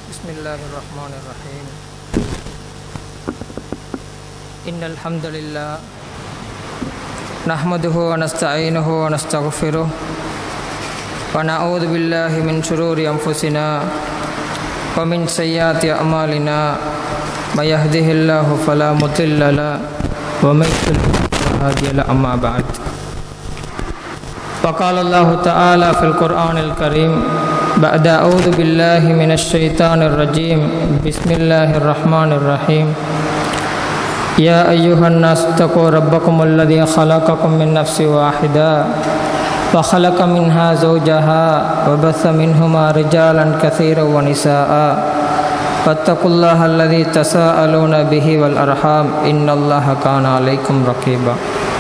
بسم الله الرحمن الرحيم إن الحمد لله نحمده ونستعينه ونستغفره ونعوذ بالله من شرور أنفسنا ومن سيئات أعمالنا من يهده الله فلا مضل له ومن يضلل فلا هادي له أما بعد وقال الله تعالى في القرآن الكريم بعد أعوذ بالله من الشيطان الرجيم بسم الله الرحمن الرحيم يا أيها الناس اتقوا ربكم الذي خلقكم من نفس واحدة وخلق منها زوجها وبث منهما رجالا كثيرا ونساء فاتقوا الله الذي تساءلون به والأرحام إن الله كان عليكم رقيبا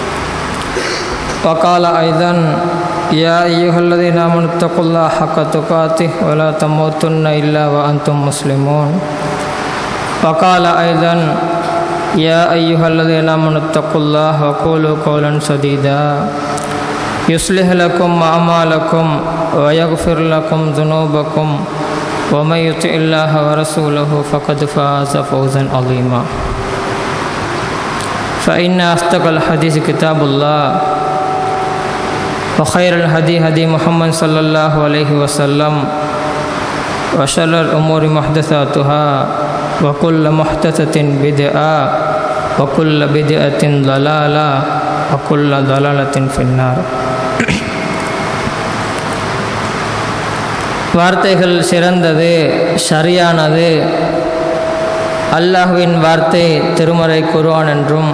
وقال أيضا يا أيها الذين آمنوا اتقوا الله حق تقاته ولا تموتن إلا وأنتم مسلمون وقال أيضا يا أيها الذين آمنوا اتقوا الله وقولوا قولا سديدا يصلح لكم أعمالكم ويغفر لكم ذنوبكم ومن يطع الله ورسوله فقد فاز فوزا عظيما فإن أصدق الحديث كتاب الله وخير الهدي هدي محمد صلى الله عليه وسلم وشر الأمور محدثاتها وكل محدثة بدعة وكل بدعة ضلالة وكل ضلالة في النار வார்த்தைகள் சிறந்தது சரியானது அல்லாஹுவின் வார்த்தை திருமறை குருவான் என்றும்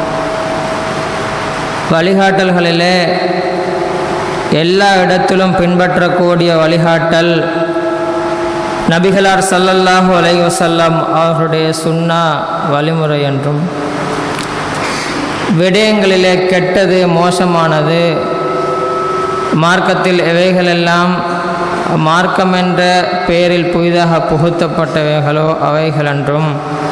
வழிகாட்டல்களிலே எல்லா இடத்திலும் பின்பற்றக்கூடிய வழிகாட்டல் நபிகளார் சல்லல்லாஹு அலை வசல்லாம் அவர்களுடைய சுன்னா வழிமுறை என்றும் விடயங்களிலே கெட்டது மோசமானது மார்க்கத்தில் எவைகளெல்லாம் மார்க்கம் என்ற பெயரில் புதிதாக புகுத்தப்பட்டவைகளோ அவைகள் என்றும்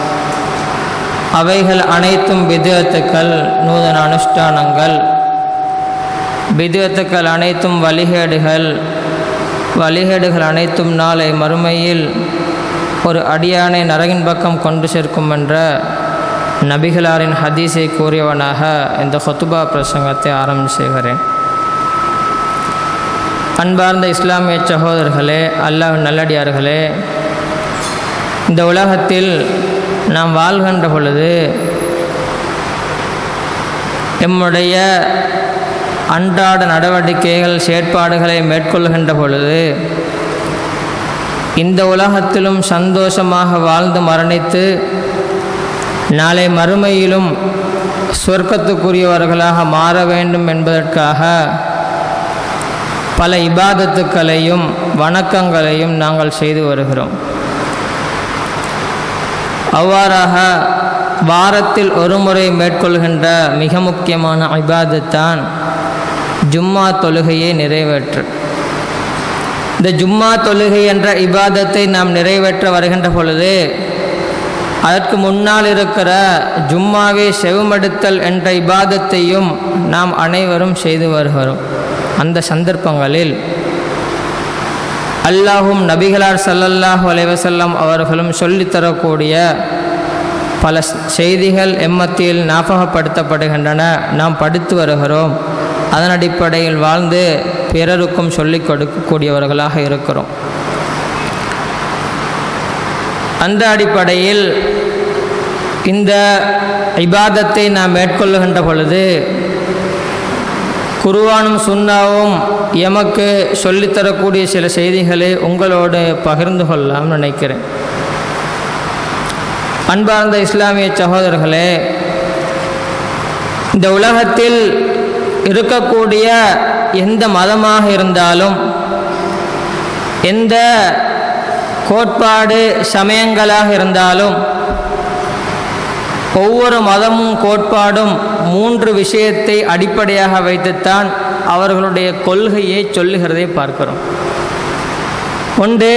அவைகள் அனைத்தும் விதத்துக்கள் நூதன அனுஷ்டானங்கள் விதத்துக்கள் அனைத்தும் வழிகேடுகள் வழிகேடுகள் அனைத்தும் நாளை மறுமையில் ஒரு அடியானை நரகின் பக்கம் கொண்டு சேர்க்கும் என்ற நபிகளாரின் ஹதீஸை கூறியவனாக இந்த ஹொத்துபா பிரசங்கத்தை ஆரம்பி செய்கிறேன் அன்பார்ந்த இஸ்லாமிய சகோதரர்களே அல்லாஹ் நல்லடியார்களே இந்த உலகத்தில் நாம் வாழ்கின்ற பொழுது எம்முடைய அன்றாட நடவடிக்கைகள் செயற்பாடுகளை மேற்கொள்கின்ற பொழுது இந்த உலகத்திலும் சந்தோஷமாக வாழ்ந்து மரணித்து நாளை மறுமையிலும் சொர்க்கத்துக்குரியவர்களாக மாற வேண்டும் என்பதற்காக பல இபாதத்துக்களையும் வணக்கங்களையும் நாங்கள் செய்து வருகிறோம் அவ்வாறாக வாரத்தில் ஒரு முறை மேற்கொள்கின்ற மிக முக்கியமான இபாதத்தான் ஜும்மா தொழுகையை நிறைவேற்று இந்த ஜும்மா தொழுகை என்ற இபாதத்தை நாம் நிறைவேற்ற வருகின்ற பொழுது அதற்கு முன்னால் இருக்கிற ஜும்மாவை செவமடுத்தல் என்ற இபாதத்தையும் நாம் அனைவரும் செய்து வருகிறோம் அந்த சந்தர்ப்பங்களில் அல்லாஹும் நபிகளார் சல்லல்லாஹு அலைவசல்லம் அவர்களும் சொல்லித்தரக்கூடிய பல செய்திகள் எம்மத்தியில் ஞாபகப்படுத்தப்படுகின்றன நாம் படித்து வருகிறோம் அதன் அடிப்படையில் வாழ்ந்து பிறருக்கும் சொல்லிக் கொடுக்கக்கூடியவர்களாக இருக்கிறோம் அந்த அடிப்படையில் இந்த இபாதத்தை நாம் மேற்கொள்ளுகின்ற பொழுது குருவானும் சுண்ணாவும் எமக்கு சொல்லித்தரக்கூடிய சில செய்திகளை உங்களோடு பகிர்ந்து கொள்ளலாம் நினைக்கிறேன் அன்பார்ந்த இஸ்லாமிய சகோதரர்களே இந்த உலகத்தில் இருக்கக்கூடிய எந்த மதமாக இருந்தாலும் எந்த கோட்பாடு சமயங்களாக இருந்தாலும் ஒவ்வொரு மதமும் கோட்பாடும் மூன்று விஷயத்தை அடிப்படையாக வைத்துத்தான் அவர்களுடைய கொள்கையை சொல்லுகிறதை பார்க்கிறோம் ஒன்று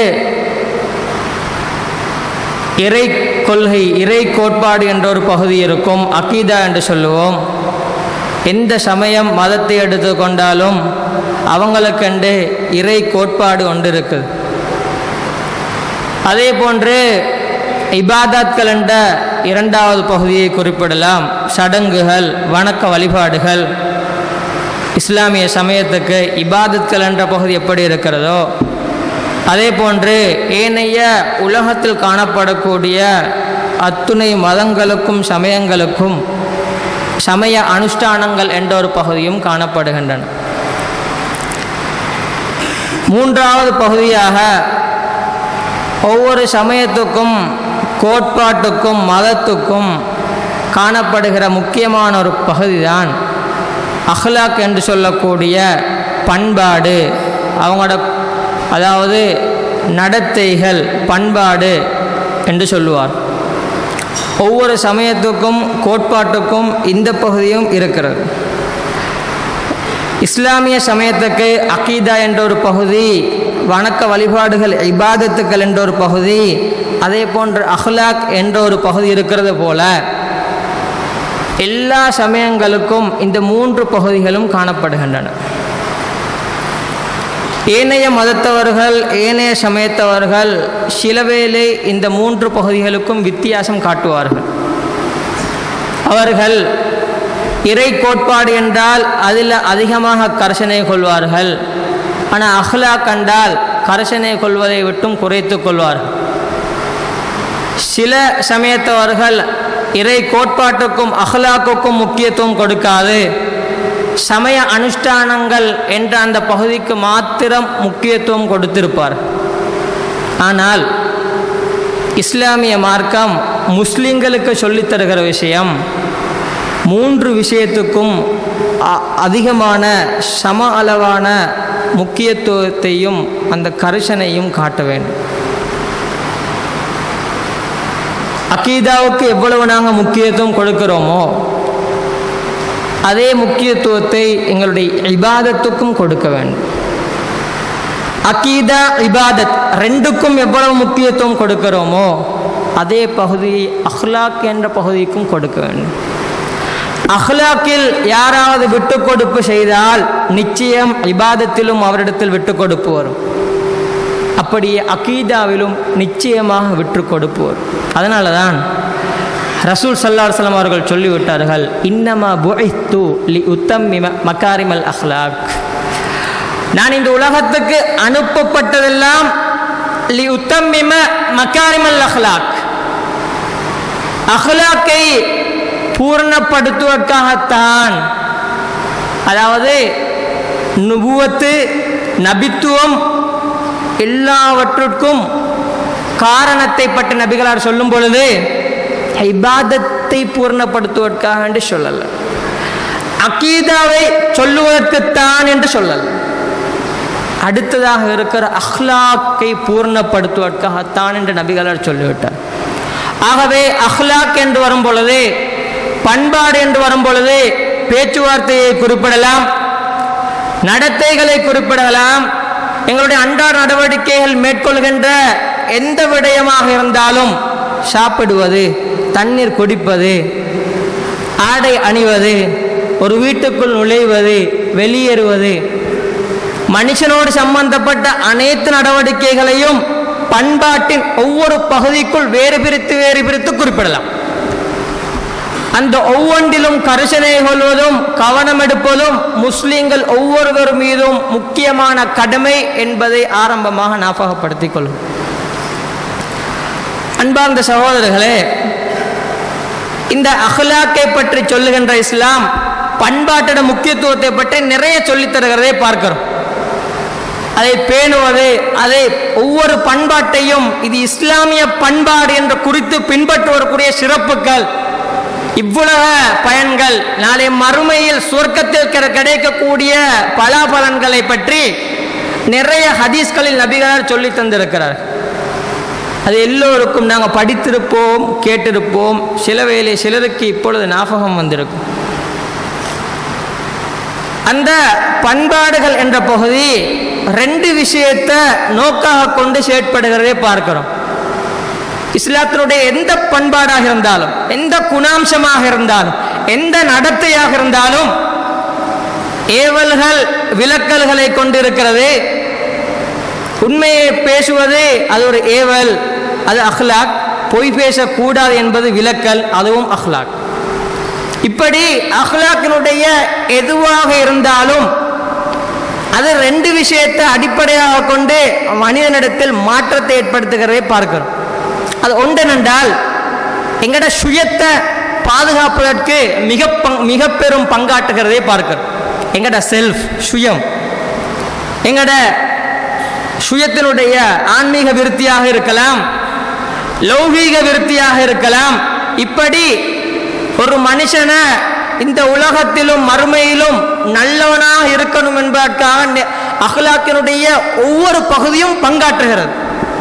இறை கொள்கை இறை கோட்பாடு என்ற ஒரு பகுதி இருக்கும் அகீதா என்று சொல்லுவோம் எந்த சமயம் மதத்தை எடுத்துக்கொண்டாலும் அவங்களுக்கென்று இறை கோட்பாடு ஒன்று இருக்குது அதே போன்று இபாதத்கள் என்ற இரண்டாவது பகுதியை குறிப்பிடலாம் சடங்குகள் வணக்க வழிபாடுகள் இஸ்லாமிய சமயத்துக்கு இபாதத்கள் என்ற பகுதி எப்படி இருக்கிறதோ அதே போன்று ஏனைய உலகத்தில் காணப்படக்கூடிய அத்துணை மதங்களுக்கும் சமயங்களுக்கும் சமய அனுஷ்டானங்கள் என்ற ஒரு பகுதியும் காணப்படுகின்றன மூன்றாவது பகுதியாக ஒவ்வொரு சமயத்துக்கும் கோட்பாட்டுக்கும் மதத்துக்கும் காணப்படுகிற முக்கியமான ஒரு பகுதிதான் அஹ்லாக் என்று சொல்லக்கூடிய பண்பாடு அவங்களோட அதாவது நடத்தைகள் பண்பாடு என்று சொல்லுவார் ஒவ்வொரு சமயத்துக்கும் கோட்பாட்டுக்கும் இந்த பகுதியும் இருக்கிறது இஸ்லாமிய சமயத்துக்கு அகீதா என்ற ஒரு பகுதி வணக்க வழிபாடுகள் இபாதத்துக்கள் என்ற ஒரு பகுதி அதே போன்று அஹ்லாக் என்ற ஒரு பகுதி இருக்கிறது போல எல்லா சமயங்களுக்கும் இந்த மூன்று பகுதிகளும் காணப்படுகின்றன ஏனைய மதத்தவர்கள் ஏனைய சமயத்தவர்கள் சிலவேளை இந்த மூன்று பகுதிகளுக்கும் வித்தியாசம் காட்டுவார்கள் அவர்கள் இறை கோட்பாடு என்றால் அதில் அதிகமாக கர்சனை கொள்வார்கள் ஆனால் அஹ்லா கண்டால் கர்சனை கொள்வதை விட்டும் குறைத்து கொள்வார்கள் சில சமயத்தவர்கள் இறை கோட்பாட்டுக்கும் அஹ்லாக்குக்கும் முக்கியத்துவம் கொடுக்காது சமய அனுஷ்டானங்கள் என்ற அந்த பகுதிக்கு மாத்திரம் முக்கியத்துவம் கொடுத்திருப்பார் ஆனால் இஸ்லாமிய மார்க்கம் முஸ்லிம்களுக்கு சொல்லித் தருகிற விஷயம் மூன்று விஷயத்துக்கும் அதிகமான சம அளவான முக்கியத்துவத்தையும் அந்த கரிசனையும் காட்ட வேண்டும் அக்கீதாவுக்கு எவ்வளவு நாங்கள் முக்கியத்துவம் கொடுக்கிறோமோ அதே முக்கியத்துவத்தை எங்களுடைய இபாதத்துக்கும் கொடுக்க வேண்டும் அக்கீதா இபாதத் ரெண்டுக்கும் எவ்வளவு முக்கியத்துவம் கொடுக்கிறோமோ அதே பகுதியை அஹ்லாக் என்ற பகுதிக்கும் கொடுக்க வேண்டும் அஹ்லாக்கில் யாராவது விட்டு கொடுப்பு செய்தால் நிச்சயம் இபாதத்திலும் அவரிடத்தில் விட்டு கொடுப்பு வரும் அப்படியே அகீதாவிலும் நிச்சயமாக விட்டு கொடுப்பு வரும் அதனால தான் ரசூல் சல்லாஹலம் அவர்கள் சொல்லிவிட்டார்கள் இன்னமா புஐத்து லி உத்தம்மிம மக்காரிமல் அஹ்லாக் நான் இந்த உலகத்துக்கு அனுப்பப்பட்டதெல்லாம் லி உத்தம்மிம மக்காரிமல் அஹ்லாக் அஹ்லாக்கை பூர்ணப்படுத்துவதற்காகத்தான் அதாவது நுபுவத்து நபித்துவம் எல்லாவற்றுக்கும் காரணத்தை பற்றி நபிகளார் சொல்லும் பொழுது இபாதத்தை பூர்ணப்படுத்துவதற்காக என்று சொல்லல அகீதாவை சொல்லுவதற்குத்தான் என்று சொல்லல அடுத்ததாக இருக்கிற அஹ்லாக்கை பூர்ணப்படுத்துவதற்காகத்தான் என்று நபிகளார் சொல்லிவிட்டார் ஆகவே அஹ்லாக் என்று வரும் பொழுது பண்பாடு என்று வரும் பொழுது பேச்சுவார்த்தையை குறிப்பிடலாம் நடத்தைகளை குறிப்பிடலாம் எங்களுடைய அன்றாட நடவடிக்கைகள் மேற்கொள்கின்ற எந்த விடயமாக இருந்தாலும் சாப்பிடுவது தண்ணீர் குடிப்பது ஆடை அணிவது ஒரு வீட்டுக்குள் நுழைவது வெளியேறுவது மனுஷனோடு சம்பந்தப்பட்ட அனைத்து நடவடிக்கைகளையும் பண்பாட்டின் ஒவ்வொரு பகுதிக்குள் வேறு பிரித்து வேறு பிரித்து குறிப்பிடலாம் அந்த ஒவ்வொன்றிலும் கரிசனை கொள்வதும் கவனம் எடுப்பதும் முஸ்லிம்கள் ஒவ்வொருவர் மீதும் முக்கியமான கடமை என்பதை ஆரம்பமாக ஞாபகப்படுத்திக் கொள்ளும் அன்பார்ந்த சகோதரர்களே இந்த அஹ்லாக்கை பற்றி சொல்லுகின்ற இஸ்லாம் பண்பாட்டோட முக்கியத்துவத்தை பற்றி நிறைய சொல்லித் தருகிறதை பார்க்கிறோம் அதை பேணுவது அதை ஒவ்வொரு பண்பாட்டையும் இது இஸ்லாமிய பண்பாடு என்று குறித்து பின்பற்றி வரக்கூடிய சிறப்புகள் இவ்வுலக பயன்கள் நாளை மறுமையில் சுவர்க்கத்தில் கிடைக்கக்கூடிய பலாபலன்களை பற்றி நிறைய ஹதீஸ்களில் நபிகளார் சொல்லி தந்திருக்கிறார் அது எல்லோருக்கும் நாங்கள் படித்திருப்போம் கேட்டிருப்போம் சில வேளை சிலருக்கு இப்பொழுது ஞாபகம் வந்திருக்கும் அந்த பண்பாடுகள் என்ற பகுதி ரெண்டு விஷயத்தை நோக்காக கொண்டு செயற்படுகிறதே பார்க்கிறோம் இஸ்லாத்தினுடைய எந்த பண்பாடாக இருந்தாலும் எந்த குணாம்சமாக இருந்தாலும் எந்த நடத்தையாக இருந்தாலும் ஏவல்கள் விலக்கல்களை கொண்டிருக்கிறது உண்மையை பேசுவது அது ஒரு ஏவல் அது அஹ்லாக் பொய் பேசக்கூடாது என்பது விலக்கல் அதுவும் அஹ்லாக் இப்படி அஹ்லாக்கினுடைய எதுவாக இருந்தாலும் அது ரெண்டு விஷயத்தை அடிப்படையாக கொண்டு மனிதனிடத்தில் மாற்றத்தை ஏற்படுத்துகிறதை பார்க்கிறோம் அது ஒன்றென்றால் எங்கட சுயத்தை பாதுகாப்பதற்கு மிக பங் மிக பெரும் பங்காற்றுகிறதை பார்க்கிறோம் எங்கட செல்ஃப் சுயம் எங்கட சுயத்தினுடைய ஆன்மீக விருத்தியாக இருக்கலாம் லௌகீக விருத்தியாக இருக்கலாம் இப்படி ஒரு மனுஷனை இந்த உலகத்திலும் மறுமையிலும் நல்லவனாக இருக்கணும் என்பதற்காக அஹ்லாக்கினுடைய ஒவ்வொரு பகுதியும் பங்காற்றுகிறது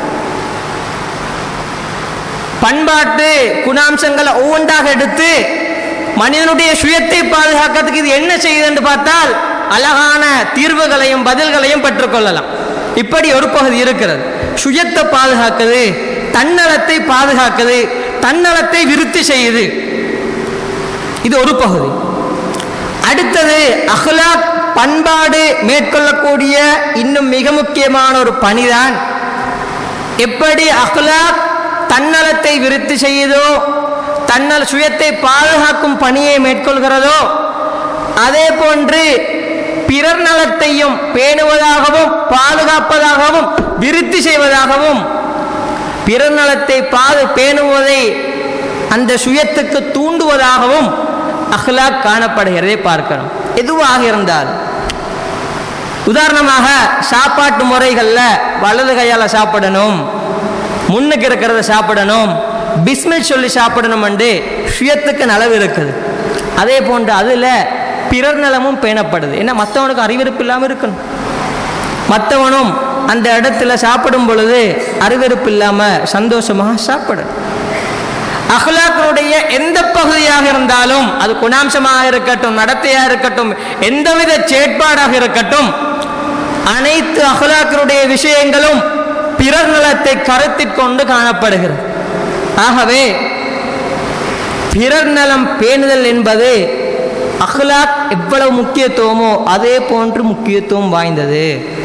பண்பாட்டு குணாம்சங்களை ஒவ்வொன்றாக எடுத்து மனிதனுடைய சுயத்தை பாதுகாக்கிறதுக்கு இது என்ன செய்யுது என்று பார்த்தால் அழகான தீர்வுகளையும் பதில்களையும் பெற்றுக்கொள்ளலாம் இப்படி ஒரு பகுதி இருக்கிறது சுயத்தை பாதுகாக்குது தன்னலத்தை பாதுகாக்குது தன்னலத்தை விருத்தி செய்யுது இது ஒரு பகுதி அடுத்தது அஹ்லாக் பண்பாடு மேற்கொள்ளக்கூடிய இன்னும் மிக முக்கியமான ஒரு பணிதான் எப்படி அஹ்லாக் தன்னலத்தை விருத்தி செய்யுதோ தன்னல் சுயத்தை பாதுகாக்கும் பணியை மேற்கொள்கிறதோ அதே போன்று பிறர் நலத்தையும் பேணுவதாகவும் பாதுகாப்பதாகவும் விருத்தி செய்வதாகவும் பிறர் நலத்தை பாது பேணுவதை அந்த சுயத்துக்கு தூண்டுவதாகவும் அஹ்லாக் காணப்படுகிறதை பார்க்கிறோம் எதுவாக இருந்தால் உதாரணமாக சாப்பாட்டு முறைகளில் வலது கையால் சாப்பிடணும் முன்னுக்கு இருக்கிறத சாப்பிடணும் பிஸ்மில் சொல்லி சாப்பிடணும் என்று சுயத்துக்கு நலவு இருக்குது அதே போன்று அதில் பிறர் நலமும் பேணப்படுது ஏன்னா மற்றவனுக்கு அறிவிருப்பு இல்லாமல் இருக்கணும் மற்றவனும் அந்த இடத்துல சாப்பிடும் பொழுது அறிவிருப்பு இல்லாமல் சந்தோஷமாக சாப்பிடணும் அஹ்லாக்கினுடைய எந்த பகுதியாக இருந்தாலும் அது குணாம்சமாக இருக்கட்டும் நடத்தையாக இருக்கட்டும் எந்தவித செயற்பாடாக இருக்கட்டும் அனைத்து அஹ்லாக்கினுடைய விஷயங்களும் பிறர் நலத்தை கருத்தில் கொண்டு காணப்படுகிறது ஆகவே பிறர் நலம் பேணுதல் என்பது அஹ்லாக் எவ்வளவு முக்கியத்துவமோ அதே போன்று முக்கியத்துவம் வாய்ந்தது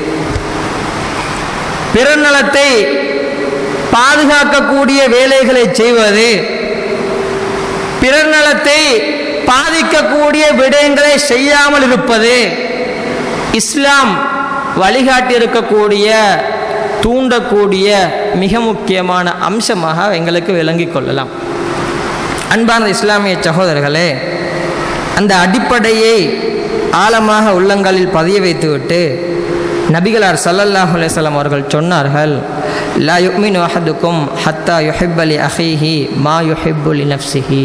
பிறர் நலத்தை பாதுகாக்கக்கூடிய வேலைகளை செய்வது பிறர் நலத்தை பாதிக்கக்கூடிய விடயங்களை செய்யாமல் இருப்பது இஸ்லாம் வழிகாட்டி இருக்கக்கூடிய தூண்டக்கூடிய மிக முக்கியமான அம்சமாக எங்களுக்கு விளங்கிக் கொள்ளலாம் அன்பான இஸ்லாமிய சகோதரர்களே அந்த அடிப்படையை ஆழமாக உள்ளங்களில் பதிய வைத்துவிட்டு நபிகளார் சல்லல்லாஹு அலையம் அவர்கள் சொன்னார்கள் லா யுக்மின் அஹதுக்கும் ஹத்தா யுஹிப்பலி அஹீஹி மா யுஹிப்புலி நஃப்சிஹி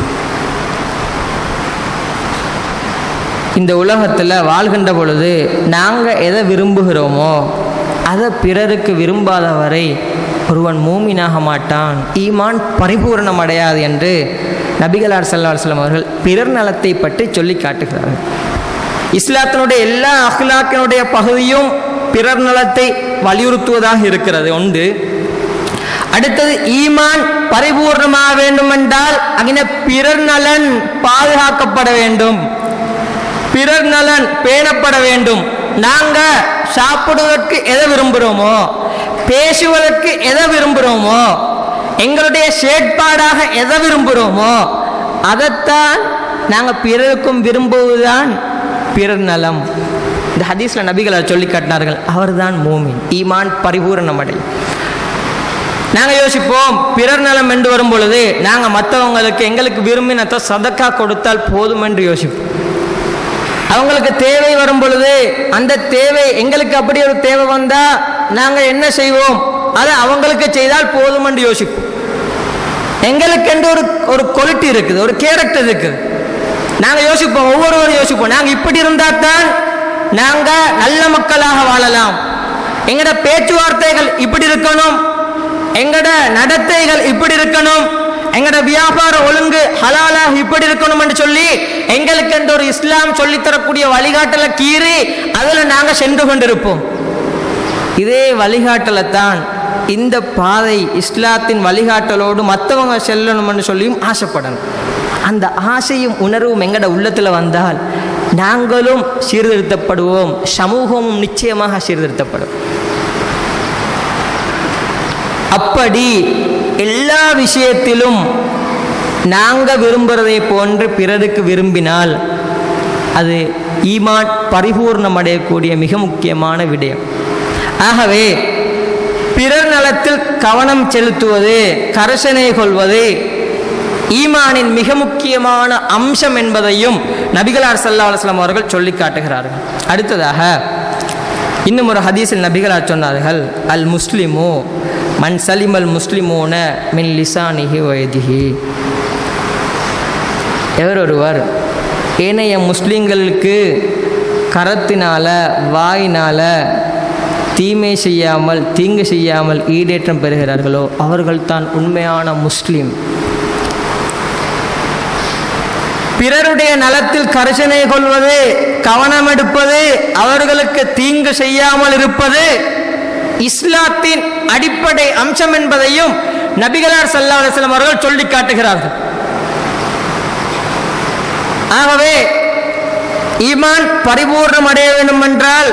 இந்த உலகத்தில் வாழ்கின்ற பொழுது நாங்கள் எதை விரும்புகிறோமோ அதை பிறருக்கு விரும்பாத வரை ஒருவன் மூமினாக மாட்டான் ஈமான் பரிபூரணம் அடையாது என்று நபிகளார் சல்லா அலுவலம் அவர்கள் பிறர் நலத்தை பற்றி சொல்லி காட்டுகிறார்கள் இஸ்லாத்தினுடைய எல்லா அஹ்லாக்கினுடைய பகுதியும் பிறர் நலத்தை வலியுறுத்துவதாக இருக்கிறது உண்டு அடுத்தது ஈமான் பரிபூர்ணமாக வேண்டும் என்றால் அங்கே பிறர் நலன் பாதுகாக்கப்பட வேண்டும் பிறர் நலன் பேணப்பட வேண்டும் நாங்க சாப்பிடுவதற்கு எதை விரும்புகிறோமோ பேசுவதற்கு எதை விரும்புகிறோமோ எங்களுடைய செயற்பாடாக எதை விரும்புகிறோமோ அதைத்தான் நாங்கள் பிறருக்கும் விரும்புவதுதான் பிறர் நலம் இந்த ஹதீஸில் நபிகளை சொல்லி காட்டினார்கள் அவர்தான் மூமின் ஈமான் பரிபூரணம் அடை நாங்கள் யோசிப்போம் பிறர் நலம் என்று வரும் பொழுது நாங்கள் மற்றவங்களுக்கு எங்களுக்கு விரும்பினத்தை சதக்கா கொடுத்தால் போதும் என்று யோசிப்போம் அவங்களுக்கு தேவை வரும் பொழுது அந்த தேவை எங்களுக்கு அப்படி ஒரு தேவை வந்தா நாங்கள் என்ன செய்வோம் அதை அவங்களுக்கு செய்தால் போதும் என்று யோசிப்போம் எங்களுக்கென்று ஒரு ஒரு குவாலிட்டி இருக்குது ஒரு கேரக்டர் இருக்குது நாங்கள் யோசிப்போம் ஒவ்வொருவரும் யோசிப்போம் நாங்கள் இப்படி இருந்தால் தான் நாங்கள் நல்ல மக்களாக வாழலாம் எங்களோட பேச்சுவார்த்தைகள் இப்படி இருக்கணும் எங்களோட நடத்தைகள் இப்படி இருக்கணும் எங்களோட வியாபார ஒழுங்கு ஹலாலாக இப்படி இருக்கணும் என்று சொல்லி எங்களுக்கு என்ற ஒரு இஸ்லாம் சொல்லித்தரக்கூடிய வழிகாட்டலை கீறி அதில் நாங்கள் சென்று கொண்டிருப்போம் இதே வழிகாட்டலை தான் இந்த பாதை இஸ்லாத்தின் வழிகாட்டலோடு மற்றவங்க செல்லணும்னு சொல்லியும் ஆசைப்படணும் அந்த ஆசையும் உணர்வும் எங்கட உள்ளத்தில் வந்தால் நாங்களும் சீர்திருத்தப்படுவோம் சமூகமும் நிச்சயமாக சீர்திருத்தப்படும் அப்படி எல்லா விஷயத்திலும் நாங்கள் விரும்புகிறதை போன்று பிறருக்கு விரும்பினால் அது ஈமான் பரிபூர்ணமடையக்கூடிய மிக முக்கியமான விடயம் ஆகவே பிறர் நலத்தில் கவனம் செலுத்துவது கரசனை கொள்வது ஈமானின் மிக முக்கியமான அம்சம் என்பதையும் நபிகளார் சல்லா அலுவலாம் அவர்கள் சொல்லி காட்டுகிறார்கள் அடுத்ததாக இன்னும் ஒரு ஹதீஸில் நபிகளார் சொன்னார்கள் அல் முஸ்லிமோ மன் சலிம் அல் முஸ்லிமோன மின் லிசானிஹி வயதிஹி எவரொருவர் ஏனைய முஸ்லிம்களுக்கு கரத்தினால வாயினால தீமை செய்யாமல் தீங்கு செய்யாமல் ஈடேற்றம் பெறுகிறார்களோ அவர்கள் தான் உண்மையான முஸ்லிம் பிறருடைய நலத்தில் கரிசனை கொள்வது கவனம் எடுப்பது அவர்களுக்கு தீங்கு செய்யாமல் இருப்பது இஸ்லாத்தின் அடிப்படை அம்சம் என்பதையும் நபிகளார் சல்லா அலுவலம் அவர்கள் சொல்லி காட்டுகிறார்கள் ஆகவே ஈமான் பரிபூர்ணம் அடைய வேண்டும் என்றால்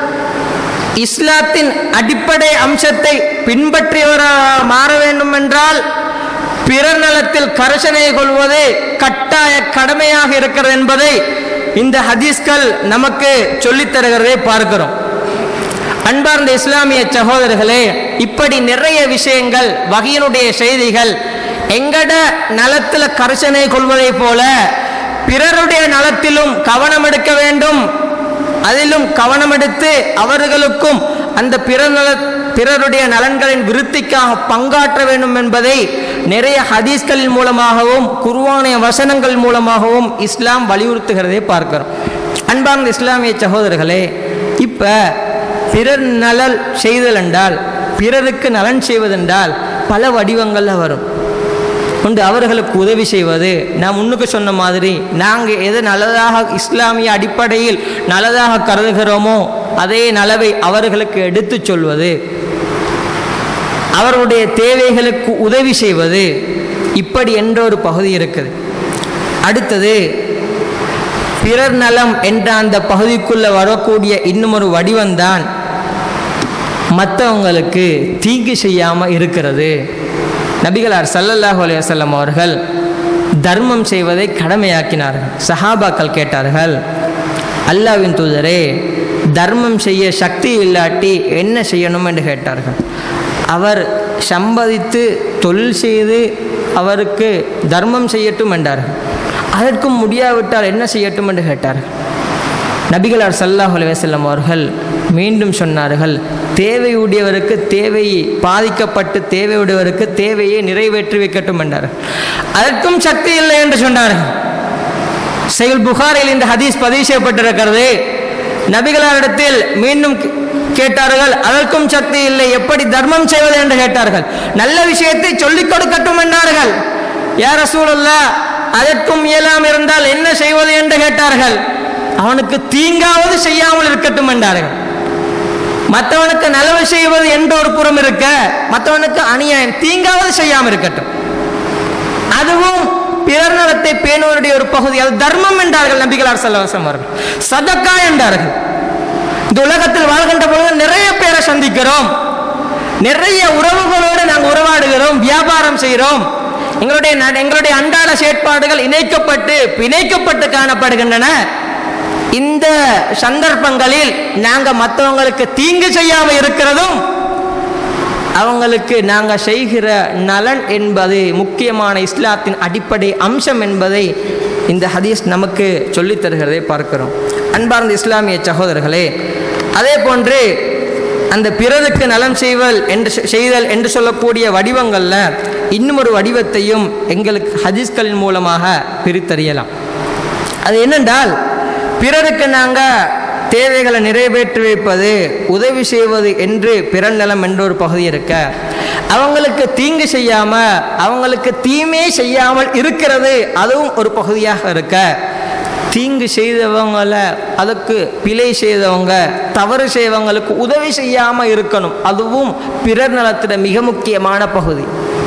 இஸ்லாத்தின் அடிப்படை அம்சத்தை பின்பற்றியவராக மாற வேண்டும் என்றால் பிறர் நலத்தில் கரசனை கொள்வது கட்டாய கடமையாக இருக்கிறது என்பதை இந்த ஹதீஸ்கள் நமக்கு சொல்லித் தருகிறதை பார்க்கிறோம் அன்பார்ந்த இஸ்லாமிய சகோதரர்களே இப்படி நிறைய விஷயங்கள் வகையினுடைய செய்திகள் எங்கட நலத்தில் கரசனை கொள்வதைப் போல பிறருடைய நலத்திலும் கவனம் எடுக்க வேண்டும் அதிலும் கவனம் எடுத்து அவர்களுக்கும் அந்த பிற நல பிறருடைய நலன்களின் விருத்திக்காக பங்காற்ற வேண்டும் என்பதை நிறைய ஹதீஸ்களின் மூலமாகவும் குருவானிய வசனங்கள் மூலமாகவும் இஸ்லாம் வலியுறுத்துகிறதை பார்க்கிறோம் அன்பார்ந்த இஸ்லாமிய சகோதரர்களே இப்போ பிறர் நலன் செய்தல் என்றால் பிறருக்கு நலன் செய்வதென்றால் பல வடிவங்களில் வரும் உண்டு அவர்களுக்கு உதவி செய்வது நான் முன்னுக்கு சொன்ன மாதிரி நாங்கள் எது நல்லதாக இஸ்லாமிய அடிப்படையில் நல்லதாக கருதுகிறோமோ அதே நலவை அவர்களுக்கு எடுத்துச் சொல்வது அவர்களுடைய தேவைகளுக்கு உதவி செய்வது இப்படி என்ற ஒரு பகுதி இருக்குது அடுத்தது பிறர் நலம் என்ற அந்த பகுதிக்குள்ளே வரக்கூடிய இன்னும் ஒரு வடிவம்தான் மற்றவங்களுக்கு தீங்கு செய்யாமல் இருக்கிறது நபிகளார் சல்லல்லாஹு அலைஹி வஸல்லம் அவர்கள் தர்மம் செய்வதை கடமையாக்கினார்கள் சஹாபாக்கள் கேட்டார்கள் அல்லாவின் தூதரே தர்மம் செய்ய சக்தி இல்லாட்டி என்ன செய்யணும் என்று கேட்டார்கள் அவர் சம்பதித்து தொழில் செய்து அவருக்கு தர்மம் செய்யட்டும் என்றார்கள் அதற்கும் முடியாவிட்டால் என்ன செய்யட்டும் என்று கேட்டார்கள் நபிகளார் சல்லாஹ் அலுவலம் அவர்கள் மீண்டும் சொன்னார்கள் தேவையுடையவருக்கு தேவையை பாதிக்கப்பட்டு தேவையுடையவருக்கு தேவையை நிறைவேற்றி வைக்கட்டும் என்றார்கள் அதற்கும் சக்தி இல்லை என்று சொன்னார்கள் செயல் புகாரில் இந்த ஹதீஸ் பதிவு செய்யப்பட்டிருக்கிறது நபிகளாரிடத்தில் மீண்டும் கேட்டார்கள் அதற்கும் சக்தி இல்லை எப்படி தர்மம் செய்வது என்று கேட்டார்கள் நல்ல விஷயத்தை சொல்லிக் கொடுக்கட்டும் என்றார்கள் யார் ரசூலுல்லா அதற்கும் இயலாம இருந்தால் என்ன செய்வது என்று கேட்டார்கள் அவனுக்கு தீங்காவது செய்யாமல் இருக்கட்டும் என்றார்கள் மற்றவனுக்கு நலவு செய்வது என்ற ஒரு புறம் இருக்க மற்றவனுக்கு அநியாயம் தீங்காவது செய்யாமல் இருக்கட்டும் அதுவும் பிறர் நலத்தை பேணுவருடைய ஒரு பகுதி அது தர்மம் என்றார்கள் நபிகளார் சல்லவசம் அவர்கள் சதக்கா என்றார்கள் இந்த உலகத்தில் வாழ்கின்ற பொழுது நிறைய பேரை சந்திக்கிறோம் நிறைய உறவுகளோடு நாங்கள் உறவாடுகிறோம் வியாபாரம் செய்கிறோம் எங்களுடைய எங்களுடைய அன்றாட செயற்பாடுகள் இணைக்கப்பட்டு பிணைக்கப்பட்டு காணப்படுகின்றன இந்த சந்தர்ப்பங்களில் நாங்கள் மற்றவங்களுக்கு தீங்கு செய்யாமல் இருக்கிறதும் அவங்களுக்கு நாங்கள் செய்கிற நலன் என்பது முக்கியமான இஸ்லாத்தின் அடிப்படை அம்சம் என்பதை இந்த ஹதீஸ் நமக்கு சொல்லித் தருகிறதை பார்க்கிறோம் அன்பார்ந்த இஸ்லாமிய சகோதரர்களே அதே போன்று அந்த பிறருக்கு நலம் செய்வல் என்று செய்தல் என்று சொல்லக்கூடிய வடிவங்களில் இன்னும் ஒரு வடிவத்தையும் எங்களுக்கு ஹதீஸ்களின் மூலமாக பிரித்தறியலாம் அது என்னென்றால் பிறருக்கு நாங்கள் தேவைகளை நிறைவேற்றி வைப்பது உதவி செய்வது என்று பிறநலம் என்ற ஒரு பகுதி இருக்க அவங்களுக்கு தீங்கு செய்யாமல் அவங்களுக்கு தீமே செய்யாமல் இருக்கிறது அதுவும் ஒரு பகுதியாக இருக்க தீங்கு செய்தவங்களை அதுக்கு பிழை செய்தவங்க தவறு செய்தவங்களுக்கு உதவி செய்யாமல் இருக்கணும் அதுவும் பிறர் நலத்தில் மிக முக்கியமான பகுதி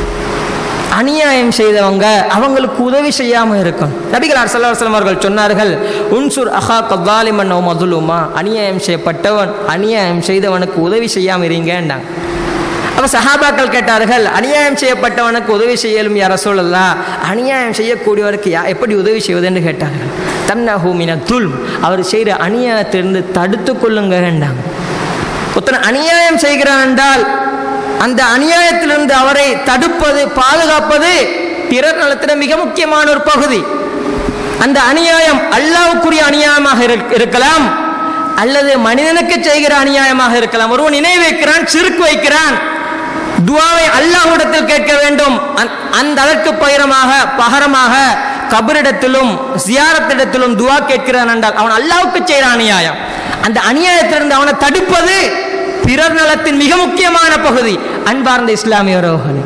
அநியாயம் செய்தவங்க அவங்களுக்கு உதவி செய்யாமல் இருக்கும் நபிகளார் சல்லாஹம் அவர்கள் சொன்னார்கள் உன்சுர் அஹா கதாலிமன் மதுலுமா அநியாயம் செய்யப்பட்டவன் அநியாயம் செய்தவனுக்கு உதவி செய்யாமல் இருங்கன்றாங்க அப்ப சஹாபாக்கள் கேட்டார்கள் அநியாயம் செய்யப்பட்டவனுக்கு உதவி செய்யலும் யார சொல்லலாம் அநியாயம் செய்யக்கூடியவருக்கு யா எப்படி உதவி செய்வது என்று கேட்டார்கள் தம்னஹூமின துல் அவர் செய்கிற அநியாயத்திலிருந்து தடுத்து கொள்ளுங்க வேண்டாம் ஒருத்தன் அநியாயம் செய்கிறான் என்றால் அந்த அநியாயத்திலிருந்து அவரை தடுப்பது பாதுகாப்பது பிறர் நலத்திட மிக முக்கியமான ஒரு பகுதி அந்த அநியாயம் அல்லாவுக்குரிய அநியாயமாக இருக்- இருக்கலாம் அல்லது மனிதனுக்கு செய்கிற அநியாயமாக இருக்கலாம் ஒருவன் இணை வைக்கிறான் சிறுக்கு வைக்கிறான் துவாவை அல்லாஹ்விடத்தில் கேட்க வேண்டும் அந்த- அந்த அதற்கு பகரமாக பகரமாக கபரிடத்திலும் ஜியாரத்திடத்திலும் துவா கேட்கிறான் என்றால் அவன் அல்லாஹ்வுக்கு செய்கிற அநியாயம் அந்த அநியாயத்திலிருந்து அவனை தடுப்பது பிறர் நலத்தின் மிக முக்கியமான பகுதி அன்பார்ந்த இஸ்லாமியரோர்களே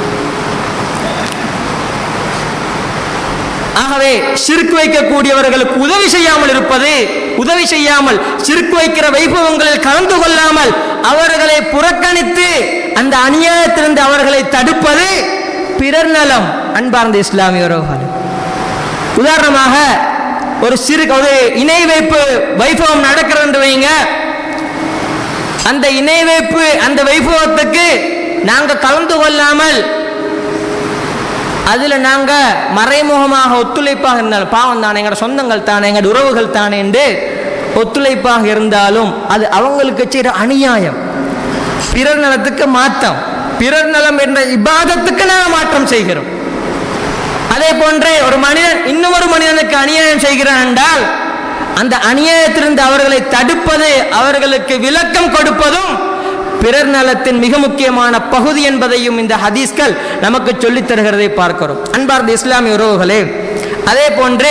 ஆகவே சிறுக்கு வைக்கக்கூடியவர்களுக்கு உதவி செய்யாமல் இருப்பது உதவி செய்யாமல் சிறுக்கு வைக்கிற வைபவங்களில் கலந்து கொள்ளாமல் அவர்களை புறக்கணித்து அந்த அநியாயத்திலிருந்து அவர்களை தடுப்பது பிறர் நலம் அன்பார்ந்த இஸ்லாமியரோகள் உதாரணமாக ஒரு சிறு ஒரு இணை வைப்பு வைபவம் நடக்கிறது என்று வைங்க அந்த இணை வைப்பு அந்த வைபவத்துக்கு நாங்க கலந்து கொள்ளாமல் அதில் நாங்கள் மறைமுகமாக ஒத்துழைப்பாக இருந்தாலும் பாவம் தானே எங்களோட சொந்தங்கள் தானே எங்களோட உறவுகள் தானே என்று ஒத்துழைப்பாக இருந்தாலும் அது அவங்களுக்கு செய்கிற அநியாயம் பிறர் நலத்துக்கு மாற்றம் பிறர் நலம் என்ற இபாதத்துக்கு நாங்கள் மாற்றம் செய்கிறோம் அதே போன்றே ஒரு மனிதன் இன்னும் ஒரு மனிதனுக்கு அநியாயம் செய்கிறான் என்றால் அந்த அநியாயத்திலிருந்து அவர்களை தடுப்பது அவர்களுக்கு விளக்கம் கொடுப்பதும் பிறர் நலத்தின் மிக முக்கியமான பகுதி என்பதையும் இந்த ஹதீஸ்கள் நமக்கு சொல்லித் தருகிறதை பார்க்கிறோம் அன்பார்ந்த இஸ்லாமிய உறவுகளே அதே போன்று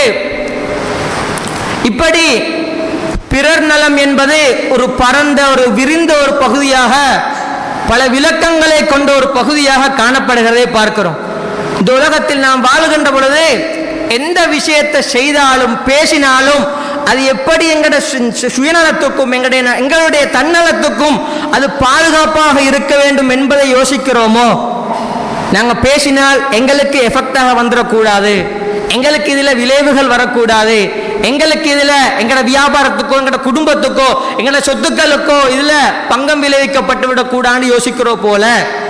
இப்படி பிறர் நலம் என்பது ஒரு பரந்த ஒரு விரிந்த ஒரு பகுதியாக பல விளக்கங்களை கொண்ட ஒரு பகுதியாக காணப்படுகிறதை பார்க்கிறோம் இந்த உலகத்தில் நாம் வாழுகின்ற பொழுது எந்த விஷயத்தை செய்தாலும் பேசினாலும் அது எப்படி எங்களுடைய சு- சு- சுயநலத்துக்கும் எங்களுடைய ந- எங்களுடைய தன்னலத்துக்கும் அது பாதுகாப்பாக இருக்க வேண்டும் என்பதை யோசிக்கிறோமோ நாங்கள் பேசினால் எங்களுக்கு எஃபெக்டாக வந்துடக்கூடாது எங்களுக்கு இதில் விளைவுகள் வரக்கூடாது எங்களுக்கு இதில் எங்களோட வியாபாரத்துக்கோ எங்களோட குடும்பத்துக்கோ எங்களோட சொத்துக்களுக்கோ இதில் பங்கம் விளைவிக்கப்பட்டு விடக்கூடாதுன்னு யோசிக்கிறோம் போல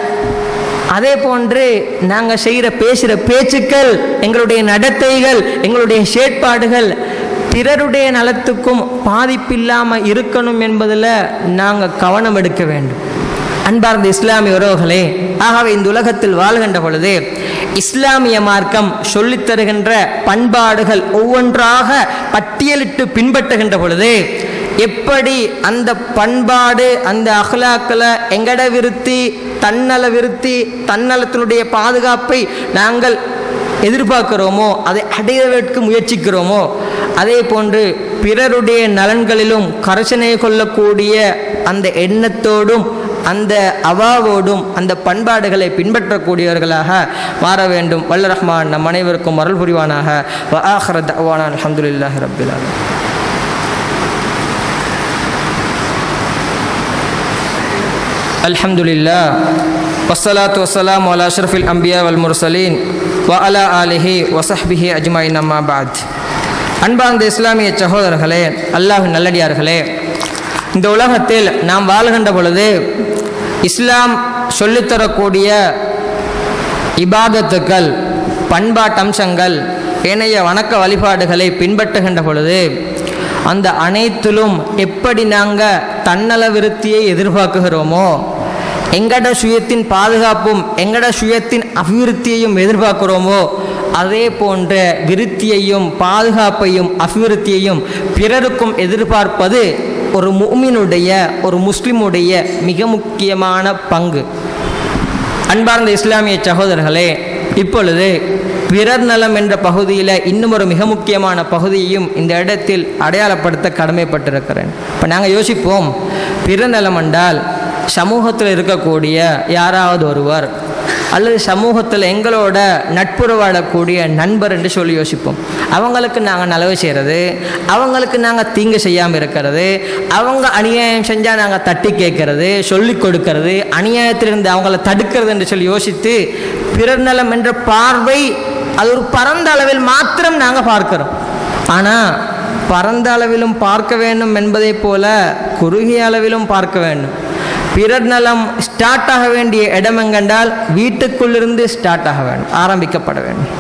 அதே போன்று நாங்கள் செய்கிற பேசுகிற பேச்சுக்கள் எங்களுடைய நடத்தைகள் எங்களுடைய செயற்பாடுகள் பிறருடைய நலத்துக்கும் பாதிப்பில்லாமல் இருக்கணும் என்பதில் நாங்கள் கவனம் எடுக்க வேண்டும் அன்பார்ந்த இஸ்லாமிய உறவுகளே ஆகவே இந்த உலகத்தில் வாழ்கின்ற பொழுது இஸ்லாமிய மார்க்கம் சொல்லித் தருகின்ற பண்பாடுகள் ஒவ்வொன்றாக பட்டியலிட்டு பின்பற்றுகின்ற பொழுது எப்படி அந்த பண்பாடு அந்த அகலாக்களை எங்கட விருத்தி தன்னல விருத்தி தன்னலத்தினுடைய பாதுகாப்பை நாங்கள் எதிர்பார்க்கிறோமோ அதை அடைவதற்கு முயற்சிக்கிறோமோ அதே போன்று பிறருடைய நலன்களிலும் கரசனை கொள்ளக்கூடிய அந்த எண்ணத்தோடும் அந்த அவாவோடும் அந்த பண்பாடுகளை பின்பற்றக்கூடியவர்களாக மாற வேண்டும் வல்ல ரஹ்மான் நம் அனைவருக்கும் அருள் புரிவானாக வ ஆஹ்ர தவானா அல்ஹம்துலில்லாஹி ரப்பில் ஆலமீன் الحمد لله والصلاة والسلام على أشرف الأنبياء والمرسلين وعلى آله وصحبه أجمعين أما بعد அன்பார்ந்த இஸ்லாமிய சகோதரர்களே அல்லாஹ் நல்லடியார்களே இந்த உலகத்தில் நாம் வாழ்கின்ற பொழுது இஸ்லாம் சொல்லித்தரக்கூடிய இபாதத்துக்கள் பண்பாட்டம்சங்கள் ஏனைய வணக்க வழிபாடுகளை பின்பற்றுகின்ற பொழுது அந்த அனைத்திலும் எப்படி நாங்கள் தன்னல விருத்தியை எதிர்பார்க்குகிறோமோ எங்கட சுயத்தின் பாதுகாப்பும் எங்கட சுயத்தின் அபிவிருத்தியையும் எதிர்பார்க்கிறோமோ அதே போன்ற விருத்தியையும் பாதுகாப்பையும் அபிவிருத்தியையும் பிறருக்கும் எதிர்பார்ப்பது ஒரு முஃமினுடைய ஒரு முஸ்லிமுடைய மிக முக்கியமான பங்கு அன்பார்ந்த இஸ்லாமிய சகோதரர்களே இப்பொழுது பிறர் நலம் என்ற பகுதியில் இன்னும் ஒரு மிக முக்கியமான பகுதியையும் இந்த இடத்தில் அடையாளப்படுத்த கடமைப்பட்டிருக்கிறேன் இப்போ நாங்கள் யோசிப்போம் பிறர் நலம் என்றால் சமூகத்தில் இருக்கக்கூடிய யாராவது ஒருவர் அல்லது சமூகத்தில் எங்களோட நட்புறவாடக்கூடிய நண்பர் என்று சொல்லி யோசிப்போம் அவங்களுக்கு நாங்கள் நலவு செய்கிறது அவங்களுக்கு நாங்கள் தீங்கு செய்யாமல் இருக்கிறது அவங்க அநியாயம் செஞ்சால் நாங்கள் தட்டி கேட்கறது சொல்லி கொடுக்கறது அநியாயத்திலிருந்து அவங்கள தடுக்கிறது என்று சொல்லி யோசித்து பிறர் நலம் என்ற பார்வை அது ஒரு பரந்த அளவில் மாத்திரம் நாங்கள் பார்க்கிறோம் ஆனால் பரந்த அளவிலும் பார்க்க வேண்டும் என்பதைப் போல குறுகிய அளவிலும் பார்க்க வேண்டும் பிறர் நலம் ஸ்டார்ட் ஆக வேண்டிய இடம் எங்கென்றால் வீட்டுக்குள்ளிருந்து ஸ்டார்ட் ஆக வேண்டும் ஆரம்பிக்கப்பட வேண்டும்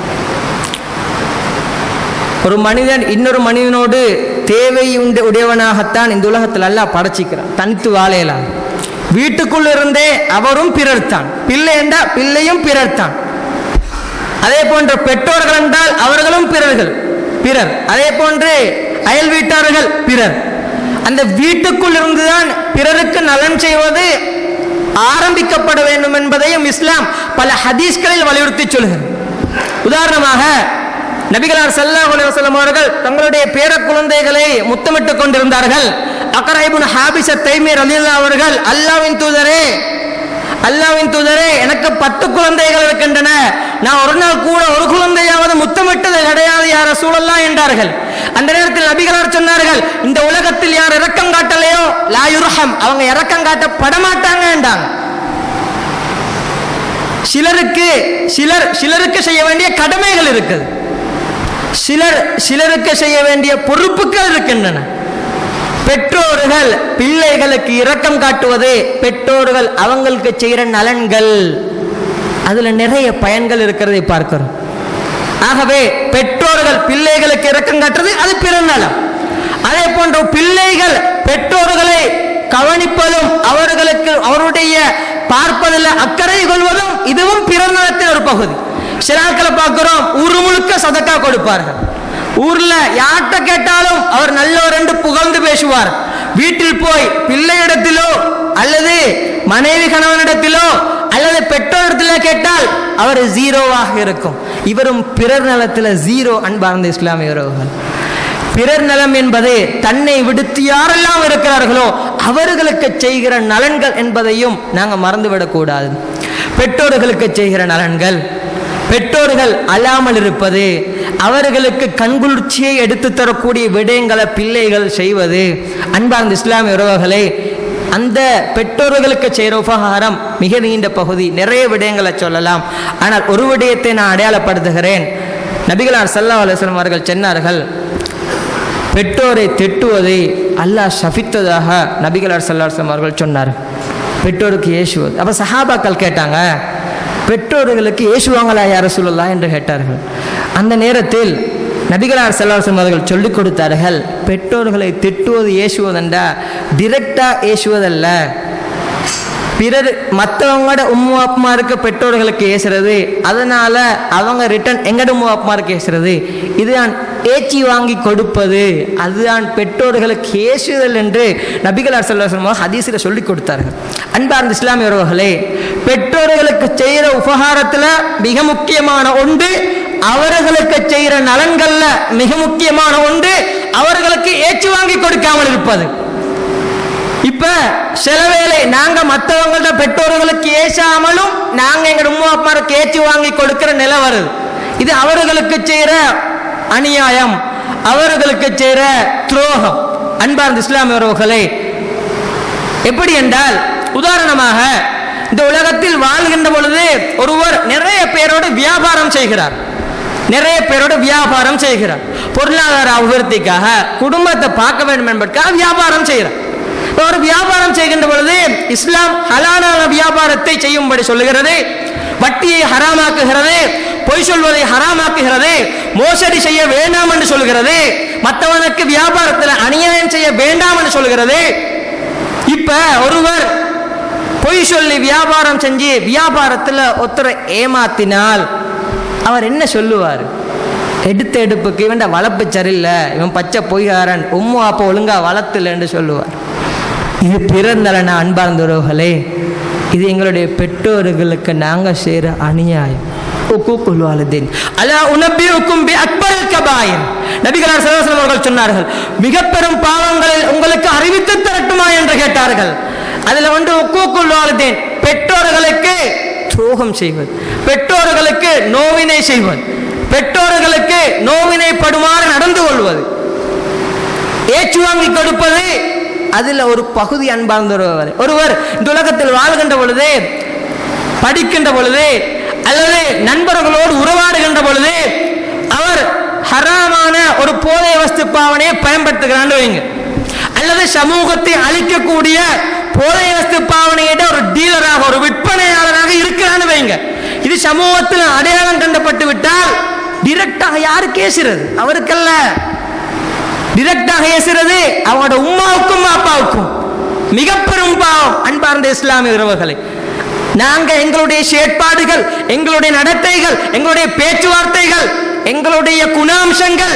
ஒரு மனிதன் இன்னொரு மனிதனோடு தேவை உண்டு உடையவனாகத்தான் இந்த உலகத்தில் எல்லாம் படைச்சிக்கிறான் தனித்து வாழையலாம் வீட்டுக்குள் இருந்தே அவரும் பிறர் தான் பிள்ளை என்றால் பிள்ளையும் பிறர் தான் அதே போன்று பெற்றோர்கள் என்றால் அவர்களும் பிறர்கள் பிறர் அதே போன்று அயல் வீட்டார்கள் பிறர் அந்த வீட்டுக்குள் இருந்துதான் பிறருக்கு நலன் செய்வது ஆரம்பிக்கப்பட வேண்டும் என்பதையும் இஸ்லாம் பல ஹதீஸ்களில் வலியுறுத்தி சொல்கிறது உதாரணமாக நபிகளார் ஸல்லல்லாஹு அலைஹி வஸல்லம் அவர்கள் தங்களுடைய பேர குழந்தைகளை முத்தமிட்டுக் கொண்டிருந்தார்கள் அக்கரைபுன் ஹாபிஸ தைமீர் ரலியல்லாஹு அவர்கள் அல்லாஹ்வின் தூதரே அல்லாஹ்வின் தூதரே எனக்கு பத்து குழந்தைகள் இருக்கின்றன நான் ஒரு நாள் கூட ஒரு குழந்தையாவது முத்தமிட்டது கிடையாது யார சூழல்லாம் என்றார்கள் அந்த நேரத்தில் நபிகளார் சொன்னார்கள் இந்த உலகத்தில் யார் இரக்கம் காட்டலையோ லாயுர்ஹம் அவங்க இரக்கம் காட்டப்பட மாட்டாங்க என்றாங்க சிலருக்கு சிலர் சிலருக்கு செய்ய வேண்டிய கடமைகள் இருக்குது சிலர் சிலருக்கு செய்ய வேண்டிய பொறுப்புகள் இருக்கின்றன பெற்றோர்கள் பிள்ளைகளுக்கு இரக்கம் காட்டுவது பெற்றோர்கள் அவங்களுக்கு செய்கிற நலன்கள் அதுல நிறைய பயன்கள் இருக்கிறதை பார்க்கிறோம் ஆகவே பெற்றோர்கள் பிள்ளைகளுக்கு இரக்கம் காட்டுறது அது பிறர் நலம் அதே போன்ற பிள்ளைகள் பெற்றோர்களை கவனிப்பதும் அவர்களுக்கு அவருடைய பார்ப்பதில் அக்கறை கொள்வதும் இதுவும் பிறர் நலத்தின் ஒரு பகுதி சில ஆட்களை பார்க்கிறோம் ஊர் முழுக்க சதக்கா கொடுப்பார்கள் ஊர்ல யார்கிட்ட கேட்டாலும் அவர் நல்லவர் என்று புகழ்ந்து பேசுவார் வீட்டில் போய் பிள்ளையிடத்திலோ அல்லது மனைவி கணவனிடத்திலோ அல்லது பெற்றோரிடத்திலோ கேட்டால் அவர் ஜீரோவாக இருக்கும் இவரும் பிறர் நலத்தில் ஜீரோ அன்பார்ந்த இஸ்லாமிய உறவுகள் பிறர் நலம் என்பது தன்னை விடுத்து யாரெல்லாம் இருக்கிறார்களோ அவர்களுக்கு செய்கிற நலன்கள் என்பதையும் நாங்கள் மறந்துவிடக்கூடாது பெற்றோர்களுக்கு செய்கிற நலன்கள் பெற்றோர்கள் அழாமல் இருப்பது அவர்களுக்கு கண்குளிர்ச்சியை எடுத்து தரக்கூடிய விடயங்களை பிள்ளைகள் செய்வது அன்பார்ந்த இஸ்லாமிய உறவுகளை அந்த பெற்றோர்களுக்கு செய்கிற உபகாரம் மிக நீண்ட பகுதி நிறைய விடயங்களை சொல்லலாம் ஆனால் ஒரு விடயத்தை நான் அடையாளப்படுத்துகிறேன் நபிகளார் சல்லா அலுவலம் அவர்கள் சொன்னார்கள் பெற்றோரை திட்டுவதை அல்லாஹ் ஷபித்ததாக நபிகளார் சல்லாஹம் அவர்கள் சொன்னார் பெற்றோருக்கு ஏசுவது அப்போ சஹாபாக்கள் கேட்டாங்க பெற்றோர்களுக்கு ஏசுவாங்களா யார சொல்லலாம் என்று கேட்டார்கள் அந்த நேரத்தில் நபிகளார் செல்லாசம் அவர்கள் சொல்லிக் கொடுத்தார்கள் பெற்றோர்களை திட்டுவது ஏசுவதென்றா டிரெக்டா ஏசுவதல்ல பிறர் மற்றவங்களோட உம்மு அப்மாருக்கு பெற்றோர்களுக்கு ஏசுறது அதனால அவங்க ரிட்டன் எங்கட உம்மு அப்மாருக்கு ஏசுறது இதுதான் ஏச்சி வாங்கி கொடுப்பது அதுதான் பெற்றோர்களுக்கு ஏசுதல் என்று நபிகளார் செல்வசமாக ஹதீஸில் சொல்லி கொடுத்தார்கள் அன்பார்ந்த இஸ்லாமிய உறவுகளே பெற்றோர்களுக்கு செய்கிற உபகாரத்தில் மிக முக்கியமான ஒன்று அவர்களுக்கு செய்கிற நலன்கள்ல மிக முக்கியமான ஒன்று அவர்களுக்கு ஏச்சு வாங்கி கொடுக்காமல் இருப்பது இப்ப சில வேளை நாங்க மற்றவங்கள்ட்ட பெற்றோர்களுக்கு ஏசாமலும் நாங்க எங்க உம்மா அப்பாருக்கு ஏச்சு வாங்கி கொடுக்கிற நிலை வருது இது அவர்களுக்கு செய்யற அநியாயம் அவர்களுக்கு செய்யற துரோகம் அன்பார்ந்த இஸ்லாமிய உறவுகளே எப்படி என்றால் உதாரணமாக இந்த உலகத்தில் வாழ்கின்ற பொழுது ஒருவர் நிறைய பேரோடு வியாபாரம் செய்கிறார் நிறைய பேரோட வியாபாரம் செய்கிறார் பொருளாதார அபிவிருத்திக்காக குடும்பத்தை பார்க்க வேண்டும் என்பதற்காக வியாபாரம் செய்கிறார் ஒரு வியாபாரம் செய்கின்ற பொழுது இஸ்லாம் ஹலாலான வியாபாரத்தை செய்யும்படி சொல்லுகிறது வட்டியை ஹராமாக்குகிறது பொய் சொல்வதை ஹராமாக்குகிறது மோசடி செய்ய வேண்டாம் என்று சொல்கிறது மற்றவனுக்கு வியாபாரத்தில் அநியாயம் செய்ய வேண்டாம் என்று சொல்கிறது இப்ப ஒருவர் பொய் சொல்லி வியாபாரம் செஞ்சு வியாபாரத்தில் ஒருத்தரை ஏமாத்தினால் அவர் என்ன சொல்லுவார் எடுத்த எடுப்புக்கு இவன் வளர்ப்பு சரியில்லை இவன் பச்சை பொய்காரன் உம்மு அப்போ ஒழுங்கா வளர்த்துலன்னு சொல்லுவார் இது பிறந்தலன அன்பார்ந்த உறவுகளே இது எங்களுடைய பெற்றோர்களுக்கு நாங்கள் செய்கிற அநியாயம் உக்கூக்குல் வாலிதீன் அலா உனபியுக்கும் பி அக்பர் கபாயின் நபிகளார் சல்லல்லாஹு அவர்கள் சொன்னார்கள் மிக பெரும் பாவங்களில் உங்களுக்கு அறிவித்து தரட்டுமா என்று கேட்டார்கள் அதுல வந்து உக்கூக்குல் வாலிதீன் பெற்றோர்களுக்கு துரோகம் செய்வது பெற்றோர்களுக்கு நோவினை செய்வது பெற்றோர்களுக்கு நோவினை படுமாறு நடந்து கொள்வது ஏச்சு வாங்கி கொடுப்பது அதுல ஒரு பகுதி அன்பார்ந்த ஒருவர் ஒருவர் இந்த உலகத்தில் வாழ்கின்ற பொழுது படிக்கின்ற பொழுது அல்லது நண்பர்களோடு உறவாடுகின்ற பொழுது அவர் ஹராமான ஒரு போதை வஸ்து பாவனையை பயன்படுத்துகிறான்னு வைங்க அல்லது சமூகத்தை அழிக்கக்கூடிய போதை வஸ்து பாவனையிட ஒரு டீலராக ஒரு விற்பனையாளராக இருக்கிறான்னு வைங்க இது சமூகத்தில் அடையாளம் கண்டப்பட்டு விட்டால் டிரெக்டாக யாரு கேசுறது அவருக்கல்ல டிரெக்டாக ஏசுறது அவங்களோட உம்மாவுக்கும் அப்பாவுக்கும் மிக பெரும் பாவம் அன்பார்ந்த இஸ்லாமிய உறவுகளை நாங்க எங்களுடைய செயற்பாடுகள் எங்களுடைய நடத்தைகள் எங்களுடைய பேச்சுவார்த்தைகள் எங்களுடைய குணாம்சங்கள்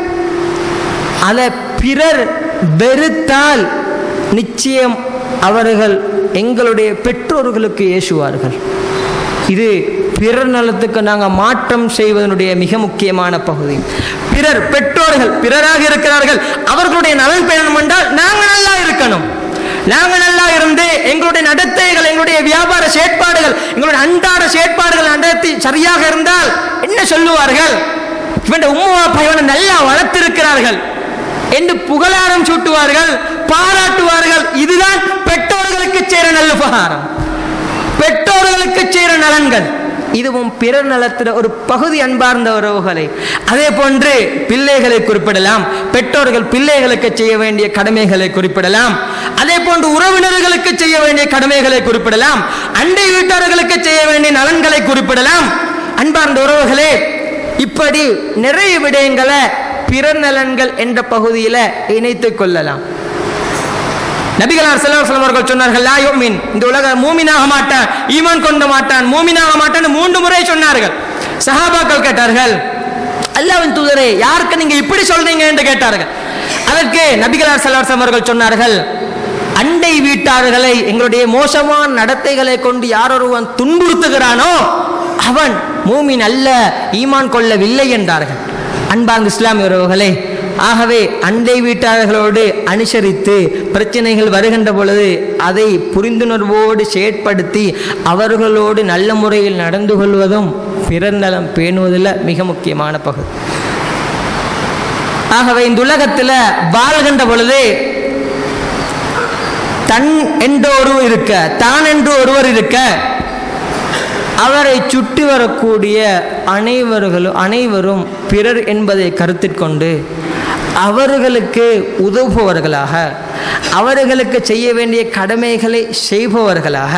அதை பிறர் வெறுத்தால் நிச்சயம் அவர்கள் எங்களுடைய பெற்றோர்களுக்கு ஏசுவார்கள் இது பிறர் நலத்துக்கு நாங்கள் மாற்றம் செய்வதனுடைய மிக முக்கியமான பகுதி பிறர் பெற்றோர்கள் பிறராக இருக்கிறார்கள் அவர்களுடைய நலன் பெறணும் என்றால் நாங்கள் நல்லா இருக்கணும் நாங்கள் நல்லா இருந்து எங்களுடைய நடத்தைகள் எங்களுடைய வியாபார செயற்பாடுகள் எங்களுடைய அன்றாட செயற்பாடுகள் நடத்தி சரியாக இருந்தால் என்ன சொல்லுவார்கள் இவன் உம்மா அப்பா இவனை நல்லா வளர்த்திருக்கிறார்கள் என்று புகழாரம் சூட்டுவார்கள் பாராட்டுவார்கள் இதுதான் பெற்றோர்களுக்கு சேர நல்ல உபகாரம் பெற்றோர்களுக்கு சேர நலன்கள் இதுவும் பிறர் நலத்திட ஒரு பகுதி அன்பார்ந்த உறவுகளை அதே போன்று பிள்ளைகளை குறிப்பிடலாம் பெற்றோர்கள் பிள்ளைகளுக்கு செய்ய வேண்டிய கடமைகளை குறிப்பிடலாம் அதே போன்று உறவினர்களுக்கு செய்ய வேண்டிய கடமைகளை குறிப்பிடலாம் அண்டை வீட்டார்களுக்கு செய்ய வேண்டிய நலன்களை குறிப்பிடலாம் அன்பார்ந்த உறவுகளே இப்படி நிறைய விடயங்களை பிறர் நலன்கள் என்ற பகுதியில் இணைத்துக் கொள்ளலாம் நபிகளார் செல்லம் அவர்கள் சொன்னார்கள் லா யுமின் இந்த உலக மூமினாக மாட்டான் ஈமான் கொண்டு மாட்டான் மூமினாக மாட்டான் மூன்று முறை சொன்னார்கள் சஹாபாக்கள் கேட்டார்கள் அல்லாவின் தூதரே யாருக்கு நீங்க இப்படி சொல்றீங்க என்று கேட்டார்கள் அதற்கு நபிகளார் செல்லம் அவர்கள் சொன்னார்கள் அண்டை வீட்டார்களை எங்களுடைய மோசமான நடத்தைகளை கொண்டு யாரொருவன் துன்புறுத்துகிறானோ அவன் மூமின் அல்ல ஈமான் கொள்ளவில்லை என்றார்கள் அன்பார்ந்த இஸ்லாமிய உறவுகளே ஆகவே அண்டை வீட்டாளர்களோடு அனுசரித்து பிரச்சனைகள் வருகின்ற பொழுது அதை புரிந்துணர்வோடு செயற்படுத்தி அவர்களோடு நல்ல முறையில் நடந்து கொள்வதும் பிறர் நலம் பேணுவதில் மிக முக்கியமான பகுதி ஆகவே இந்த உலகத்தில் வாழ்கின்ற பொழுது தன் என்று ஒருவர் இருக்க தான் என்று ஒருவர் இருக்க அவரை சுற்றி வரக்கூடிய அனைவர்களும் அனைவரும் பிறர் என்பதை கருத்தில் கொண்டு அவர்களுக்கு உதவுபவர்களாக அவர்களுக்கு செய்ய வேண்டிய கடமைகளை செய்பவர்களாக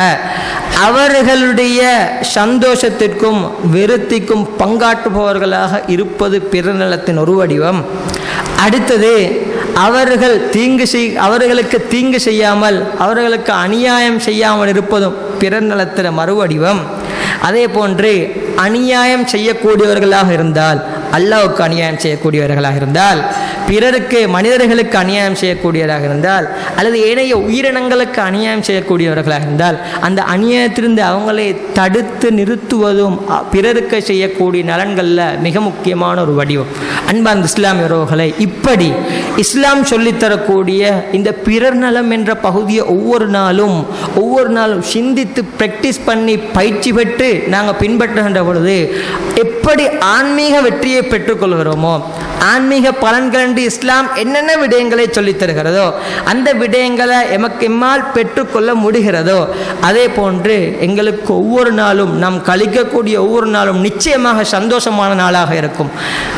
அவர்களுடைய சந்தோஷத்திற்கும் விருத்திக்கும் பங்காற்றுபவர்களாக இருப்பது பிறநலத்தின் ஒரு வடிவம் அடுத்தது அவர்கள் தீங்கு செய் அவர்களுக்கு தீங்கு செய்யாமல் அவர்களுக்கு அநியாயம் செய்யாமல் இருப்பதும் பிறர் நலத்தின மறுவடிவம் அதே போன்று அநியாயம் செய்யக்கூடியவர்களாக இருந்தால் அல்லாவுக்கு அநியாயம் செய்யக்கூடியவர்களாக இருந்தால் பிறருக்கு மனிதர்களுக்கு அநியாயம் செய்யக்கூடியவராக இருந்தால் அல்லது ஏனைய உயிரினங்களுக்கு அநியாயம் செய்யக்கூடியவர்களாக இருந்தால் அந்த அநியாயத்திலிருந்து அவங்களை தடுத்து நிறுத்துவதும் அ- பிறருக்கு செய்யக்கூடிய நலன்களில் மிக முக்கியமான ஒரு வடிவம் அன்பார்ந்த இஸ்லாமிய உறவுகளை இப்படி இஸ்லாம் சொல்லித்தரக்கூடிய இந்த பிறர் நலம் என்ற பகுதியை ஒவ்வொரு நாளும் ஒவ்வொரு நாளும் சிந்தித்து ப்ராக்டிஸ் பண்ணி பயிற்சி பெற்று நாங்கள் பின்பற்றுகின்ற பொழுது எப்படி ஆன்மீக வெற்றியை பெற்றுக்கொள்கிறோமோ ஆன்மீக பலன்கள் என்று இஸ்லாம் என்னென்ன விடயங்களை சொல்லித் தருகிறதோ அந்த விடயங்களை எமக்கு எம்மால் பெற்றுக்கொள்ள முடிகிறதோ அதே போன்று எங்களுக்கு ஒவ்வொரு நாளும் நாம் கழிக்கக்கூடிய ஒவ்வொரு நாளும் நிச்சயமாக சந்தோஷமான நாளாக இருக்கும்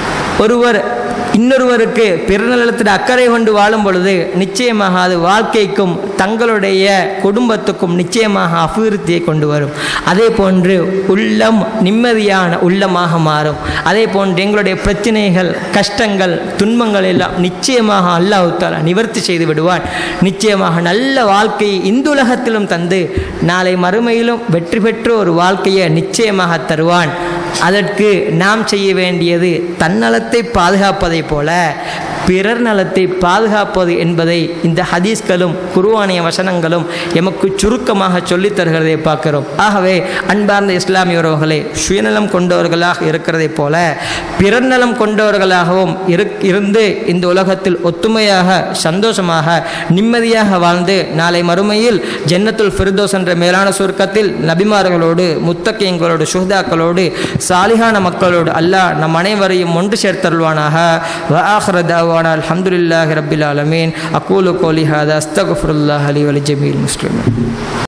ஒருவர் இன்னொருவருக்கு பிறநலத்தில் அக்கறை கொண்டு வாழும் பொழுது நிச்சயமாக அது வாழ்க்கைக்கும் தங்களுடைய குடும்பத்துக்கும் நிச்சயமாக அபிவிருத்தியை கொண்டு வரும் அதே போன்று உள்ளம் நிம்மதியான உள்ளமாக மாறும் அதே போன்று எங்களுடைய பிரச்சனைகள் கஷ்டங்கள் துன்பங்கள் எல்லாம் நிச்சயமாக அல்லாஹ் தாலா நிவர்த்தி செய்து விடுவான் நிச்சயமாக நல்ல வாழ்க்கையை இந்த உலகத்திலும் தந்து நாளை மறுமையிலும் வெற்றி பெற்ற ஒரு வாழ்க்கையை நிச்சயமாக தருவான் அதற்கு நாம் செய்ய வேண்டியது தன்னலத்தை பாதுகாப்பதைப் போல பிறர் நலத்தை பாதுகாப்பது என்பதை இந்த ஹதீஸ்களும் குருவானிய வசனங்களும் எமக்கு சுருக்கமாக சொல்லித் தருகிறதை பார்க்கிறோம் ஆகவே அன்பார்ந்த இஸ்லாமிய உறவுகளே சுயநலம் கொண்டவர்களாக இருக்கிறதைப் போல பிறர் நலம் கொண்டவர்களாகவும் இரு- இருந்து இந்த உலகத்தில் ஒத்துமையாக சந்தோஷமாக நிம்மதியாக வாழ்ந்து நாளை மறுமையில் ஜன்னத்துல் ஃபிர்தோஸ் என்ற மேலான சுருக்கத்தில் நபிமார்களோடு முத்தக்கியங்களோடு சுஹதாக்களோடு சாலிகான மக்களோடு அல்லாஹ் நம் அனைவரையும் ஒன்று சேர்த்தருள்வானாக وآخر دعوانا الحمد لله رب العالمين أقول قولي هذا أستغفر الله لي ولجميع المسلمين